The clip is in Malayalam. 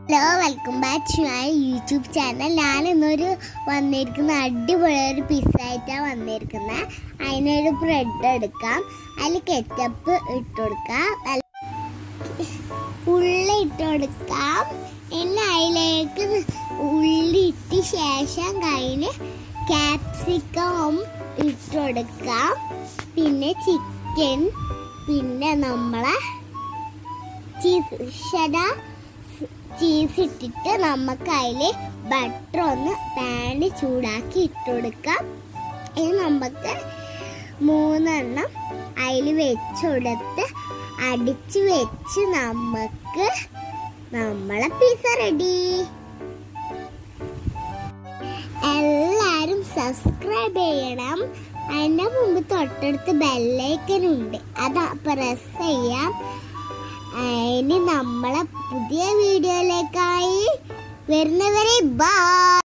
hello welcome back to my YouTube channel ഞാൻ ഇന്നൊരു വന്നിരിക്കുന്ന അടിപൊളി ഒരു പിസ്സ ആയിട്ടാണ് വന്നിരിക്കുന്നത് അതിനൊരു ബ്രെഡ് എടുക്കാം അതിൽ കെച്ചപ്പ് ഇട്ട് കൊടുക്കാം അല്ല- ഉള്ളി ഇട്ട് കൊടുക്കാം പിന്നെ അതിലേക്ക് ഉള്ളി ഇട്ട് ശേഷം കഴിഞ്ഞ് ക്യാപ്സിക്കം ഇട്ട് കൊടുക്കാം പിന്നെ ചിക്കൻ പിന്നെ നമ്മളെ ചീസ് ഷട ചീസ് ഇട്ടിട്ട് നമുക്ക് അതിൽ ബട്ടർ ഒന്ന് പാനിൽ ചൂടാക്കി ഇട്ട് കൊടുക്കാം ഇത് നമുക്ക് മൂന്നെണ്ണം അതിൽ വെച്ചുകൊടുത്ത് അടിച്ച് വെച്ച് നമുക്ക് നമ്മളെ പിസ റെഡി എല്ലാരും സബ്സ്ക്രൈബ് ചെയ്യണം അതിന്റെ മുമ്പ് തൊട്ടടുത്ത് ബെല്ലൈക്കൻ ഉണ്ട് അത് പ്രസ് ചെയ്യാം ഇനി നമ്മളെ പുതിയ വീഡിയോയിലേക്കായി വരുന്നവരെ ബാ